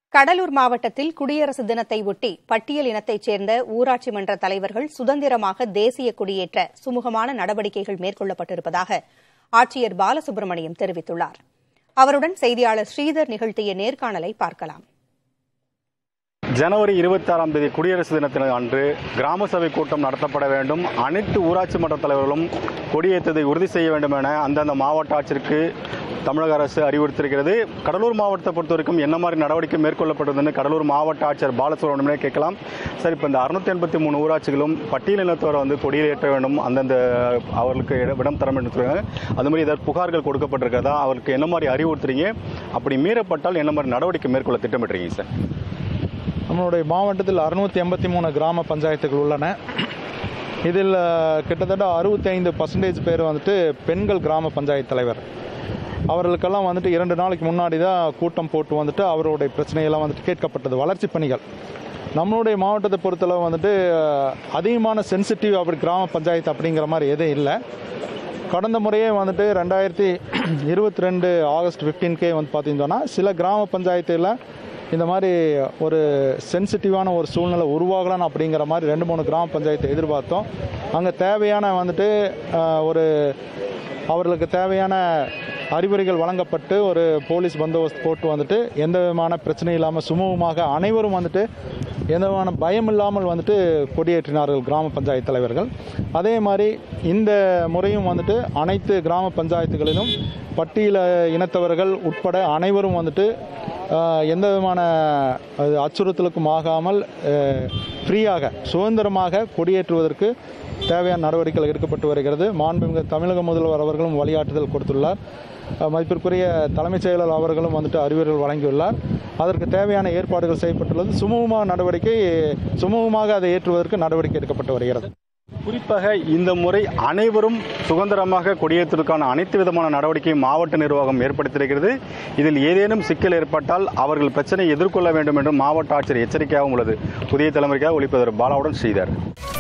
கடலூர் மாவட்டத்தில் குடியரசு தினத்தை ஒட்டி பட்டியல் இனத்தைச் சேர்ந்த ஊராட்சி மன்ற தலைவர்கள் சுதந்திரமாக தேசிய கொடியேற்ற சுமூகமான நடவடிக்கைகள் மேற்கொள்ளப்பட்டிருப்பதாக ஆட்சியர் பாலசுப்ரமணியம் தெரிவித்துள்ளார் அவருடன் செய்தியாளர் ஸ்ரீதர் நிகழ்த்திய நேர்காணலை பார்க்கலாம் ஜனவரி இருபத்தி ஆறாம் தேதி குடியரசு தினத்தின அன்று கிராம சபை கூட்டம் நடத்தப்பட வேண்டும் அனைத்து ஊராட்சி மன்ற தலைவர்களும் கொடியேற்றத்தை உறுதி செய்ய வேண்டும் என அந்தந்த மாவட்ட ஆட்சியருக்கு தமிழக அரசு அறிவுறுத்திருக்கிறது கடலூர் மாவட்டத்தை பொறுத்த வரைக்கும் என்ன மாதிரி நடவடிக்கை மேற்கொள்ளப்பட்டதுன்னு கடலூர் மாவட்ட ஆட்சியர் பாலசுப்ரமணியமே கேட்கலாம் சார் இப்போ இந்த அறுநூத்தி எண்பத்தி மூணு ஊராட்சிகளும் பட்டியல் இனத்தவரை வந்து கொடியேற்ற வேண்டும் அந்தந்த அவர்களுக்கு இட- இடம் தர வேண்டும் சொல்றாங்க அது மாதிரி ஏதாவது புகார்கள் கொடுக்கப்பட்டிருக்கிறதா அவருக்கு என்ன மாதிரி அறிவுறுத்துறீங்க அப்படி மீறப்பட்டால் என்ன மாதிரி நடவடிக்கை மேற்கொள்ள திட்டமிட்டுறீங்க சார் நம்மளுடைய மாவட்டத்தில் அறுநூற்றி எண்பத்தி மூணு கிராம பஞ்சாயத்துகள் உள்ளன இதில் அஹ், கிட்டத்தட்ட அறுபத்தைந்து பர்சன்டேஜ் பேர் வந்துட்டு பெண்கள் கிராம பஞ்சாயத்து தலைவர் அவர்களுக்கெல்லாம் வந்துட்டு இரண்டு நாளைக்கு முன்னாடி தான் கூட்டம் போட்டு வந்துட்டு அவருடைய பிரச்சனையெல்லாம் வந்துட்டு கேட்கப்பட்டது வளர்ச்சி பணிகள் நம்மளுடைய மாவட்டத்தை பொறுத்தளவு வந்துட்டு அஹ், அதிகமான சென்சிட்டிவ் அப்படி கிராம பஞ்சாயத்து அப்படிங்கிற மாதிரி எதுவும் இல்லை கடந்த முறையே வந்துட்டு ரெண்டாயிரத்தி இருபத்தி ரெண்டு ஆகஸ்ட் ஃபிஃப்டீன்கே வந்து பார்த்தீங்கன்னா சில கிராம பஞ்சாயத்தில் இந்த மாதிரி ஒரு சென்சிட்டிவான ஒரு சூழ்நிலை உருவாகலாம் அப்படிங்கிற மாதிரி ரெண்டு மூணு கிராம பஞ்சாயத்தை எதிர்பார்த்தோம் அங்கே தேவையான வந்துட்டு ஆஹ், ஒரு அவர்களுக்கு தேவையான அறிவுரைகள் வழங்கப்பட்டு ஒரு போலீஸ் பந்தோபஸ்து போட்டு வந்துட்டு எந்த விதமான பிரச்சனையும் இல்லாமல் சுமூகமாக அனைவரும் வந்துட்டு எந்த விதமான பயம் இல்லாமல் வந்துட்டு கொடியேற்றினார்கள் கிராம பஞ்சாயத்து தலைவர்கள் அதே மாதிரி இந்த முறையும் வந்துட்டு அனைத்து கிராம பஞ்சாயத்துகளிலும் பட்டியல இனத்தவர்கள் உட்பட அனைவரும் வந்துட்டு ஆஹ், எந்த விதமான அது அச்சுறுத்தலுக்கும் ஆகாமல் ஃப்ரீயாக சுதந்திரமாக கொடியேற்றுவதற்கு தேவையான நடவடிக்கைகள் எடுக்கப்பட்டு வருகிறது மாண்புமிகு தமிழக முதல்வர் அவர்களும் வழிகாட்டுதல் கொடுத்துள்ளார் அஹ் மதிப்பிற்குரிய தலைமைச் செயலர் அவர்களும் வந்துட்டு அறிவுரைகள் வழங்கியுள்ளார் அதற்கு தேவையான ஏற்பாடுகள் செய்யப்பட்டுள்ளது சுமூகமாக நடவடிக்கை சுமூகமாக அதை ஏற்றுவதற்கு நடவடிக்கை எடுக்கப்பட்டு வருகிறது குறிப்பாக இந்த முறை அனைவரும் சுதந்திரமாக கொடியேற்றுவதற்கான அனைத்து விதமான நடவடிக்கையும் மாவட்ட நிர்வாகம் ஏற்படுத்தியிருக்கிறது இதில் ஏதேனும் சிக்கல் ஏற்பட்டால் அவர்கள் பிரச்சனையை எதிர்கொள்ள வேண்டும் என்று மாவட்ட ஆட்சியர் எச்சரிக்கையாகவும் உள்ளது புதிய தலைமுறைக்காக ஒளிப்பதர் பாலாவுடன் ஸ்ரீதர்